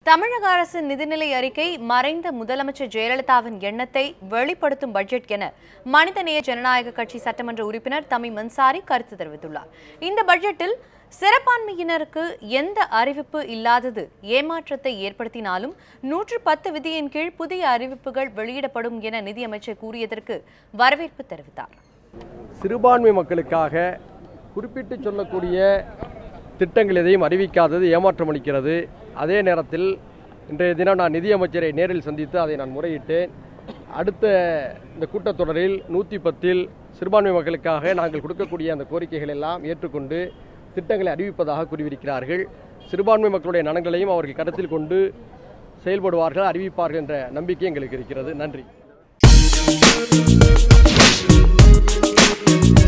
தமிழக அரசின் நிதிநிலை அறிக்கை மறைந்த முதலமைச்சர் ஜெயலலிதாவின் எண்ணத்தை வெளிப்படுத்தும் பட்ஜெட் என மனிதநேய ஜனநாயக கட்சி சட்டமன்ற உறுப்பினர் தமிம் அன்சாரி கருத்து தெரிவித்துள்ளார் இந்த பட்ஜெட்டில் சிறபான்மையினருக்கு எந்த அறிவிப்பு இல்லாதது ஏமாற்றத்தை ஏற்படுத்தினாலும் நூற்று பத்து விதியின் கீழ் புதிய அறிவிப்புகள் வெளியிடப்படும் என நிதியமைச்சர் கூறியதற்கு வரவேற்பு தெரிவித்தார் சிறுபான்மை மக்களுக்காக குறிப்பிட்டு சொல்லக்கூடிய திட்டங்கள் எதையும் அறிவிக்காதது ஏமாற்றம் அளிக்கிறது அதே நேரத்தில் இன்றைய தினம் நான் நிதியமைச்சரை நேரில் சந்தித்து அதை நான் முறையிட்டேன் அடுத்த இந்த கூட்டத்தொடரில் நூற்றி பத்தில் சிறுபான்மை மக்களுக்காக நாங்கள் கொடுக்கக்கூடிய அந்த கோரிக்கைகள் எல்லாம் ஏற்றுக்கொண்டு திட்டங்களை அறிவிப்பதாக கூறியிருக்கிறார்கள் சிறுபான்மை மக்களுடைய நலன்களையும் அவர்கள் கருத்தில் கொண்டு செயல்படுவார்கள் அறிவிப்பார்கள் என்ற நம்பிக்கை எங்களுக்கு இருக்கிறது நன்றி